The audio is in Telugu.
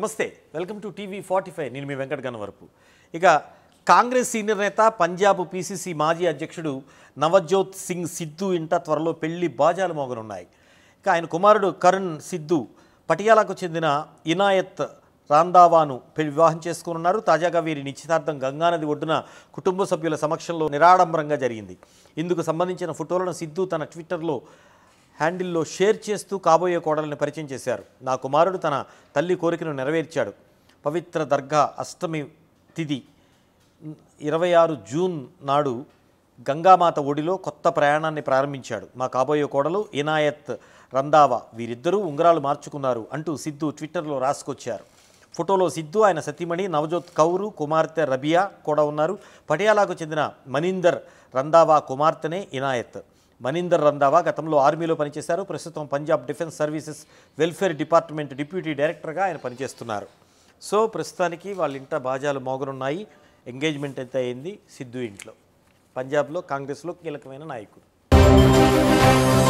నమస్తే welcome to TV forty five నేను మీ వెంకట గన్నవరపు ఇక కాంగ్రెస్ సీనియర్ నేత పంజాబ్ పీసీసీ మాజీ అధ్యక్షుడు నవజోత్ సింగ్ సిద్ధు ఇంట త్వరలో పెళ్లి బాజాలు మోగనున్నాయి ఇక ఆయన కుమారుడు కరుణ్ సిద్ధు పటియాలకు చెందిన ఇనాయత్ రాందావాను పెళ్లి వివాహం చేసుకున్నారు తాజాగా వీరి నిశ్చితార్థం గంగానది ఒడ్డున కుటుంబ సభ్యుల సమక్షంలో నిరాడంబరంగా జరిగింది ఇందుకు సంబంధించిన ఫోటోలను సిద్ధు తన ట్విట్టర్లో హ్యాండిల్లో షేర్ చేస్తూ కాబోయే కోడలను పరిచయం చేశారు నా కుమారుడు తన తల్లి కోరికను నెరవేర్చాడు పవిత్ర దర్గా అష్టమి తిథి ఇరవై ఆరు జూన్ నాడు గంగామాత ఒడిలో కొత్త ప్రయాణాన్ని ప్రారంభించాడు మా కాబోయే కోడలు ఇనాయత్ రందావా వీరిద్దరూ ఉంగరాలు మార్చుకున్నారు అంటూ సిద్ధు ట్విట్టర్లో రాసుకొచ్చారు ఫోటోలో సిద్ధు ఆయన సతీమణి నవజోత్ కౌరు కుమార్తె రబియా కూడా ఉన్నారు పటియాలాకు చెందిన మనీందర్ రందావా కుమార్తెనే ఇనాయత్ మనీందర్ రందావా గతంలో ఆర్మీలో పనిచేశారు ప్రస్తుతం Punjab defence services welfare department deputy డైరెక్టర్గా ఆయన పనిచేస్తున్నారు సో ప్రస్తుతానికి వాళ్ళ ఇంట బాజాలు మోగనున్నాయి ఎంగేజ్మెంట్ అయితే అయింది సిద్ధు ఇంట్లో పంజాబ్లో కాంగ్రెస్లో కీలకమైన నాయకుడు